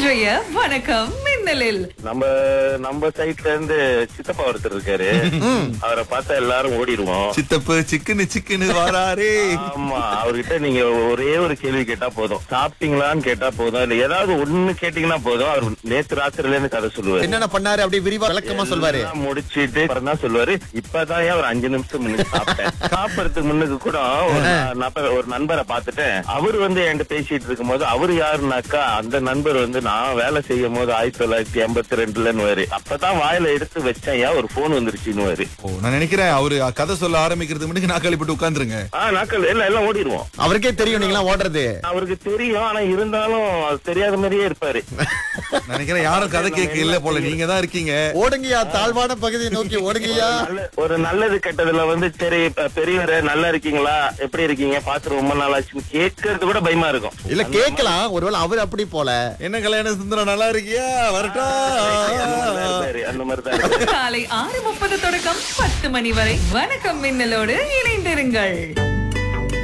இன்றைய வணக்கம் மின்னலில் நம்ம நம்ம சைட்ல இருந்து சித்தப்பா ஒருத்தர் இருக்காரு அவரை பார்த்தா எல்லாரும் ஓடிடுவோம் சித்தப்பு சிக்கனு சிக்கனு வாராரே ஆமா அவர்கிட்ட நீங்க ஒரே ஒரு கேள்வி கேட்டா போதும் சாப்பிட்டீங்களான்னு கேட்டா போதும் இல்ல ஏதாவது ஒண்ணு கேட்டீங்கன்னா போதும் அவர் நேத்து ராத்திரில இருந்து கதை சொல்லுவாரு என்னென்ன பண்ணாரு அப்படியே விரிவா விளக்கமா சொல்வாரு எல்லாம் முடிச்சிட்டு அப்புறம் தான் சொல்லுவாரு இப்பதான் ஏன் ஒரு அஞ்சு நிமிஷம் முன்னுக்கு சாப்பிட்டேன் சாப்பிடறதுக்கு முன்னுக்கு கூட ஒரு ந- நப- ஒரு நண்பரை பார்த்துட்டேன் அவர் வந்து என்கிட்ட பேசிட்டு இருக்கும்போது அவரு யாருனாக்கா அந்த நண்பர் வந்து நான் வேலை செய்யும் போது ஆயிரத்தி தொள்ளாயிரத்தி எண்பத்தி ரெண்டுலன்னு அப்பதான் வாயில எடுத்து வச்சேன் ஏன் ஒரு போன் வந்துருச்சுன்னு ஓ நான் நினைக்கிறேன் அவரு கதை சொல்ல ஆரம்பிக்கிறதுக்கு முன்னாடி நான் கழிப்பிட்டு உட்காந்துருங்க ஆஹ் நாக்கள் எல்லாம் எல்லாம் ஓடிடுவோம் அவருக்கே தெரியும் நீங்களாம் ஓடுறது அவருக்கு தெரியும் ஆனா இருந்தாலும் அது தெரியாத மாதிரியே இருப்பாரு நினைக்கிறேன் யாரும் கதை கேட்க இல்ல போல நீங்க தான் இருக்கீங்க ஓடுங்கய்யா தாழ்வான பகுதியை நோக்கி ஓடுங்கய்யா நல்ல- ஒரு நல்லது கெட்டதுல வந்து சரி இப்ப பெரியவரே நல்லா இருக்கீங்களா எப்படி இருக்கீங்க பாத்து ரொம்ப நாளாச்சுன்னு கேட்கறது கூட பயமா இருக்கும் இல்ல கேக்கலாம் ஒருவேளை அவர் அப்படி போல என்ன கல்யாண சுந்தரம் நல்லா இருக்கியா வரட்டா அந்த மாதிரி தான் இருப்பாரு, அந்த மாதிரி தான் இருப்பாரு. காலை ஆறு முப்பது தொடக்கம் பத்து மணி வரை வணக்கம் மின்னலோடு இணைந்திருங்கள்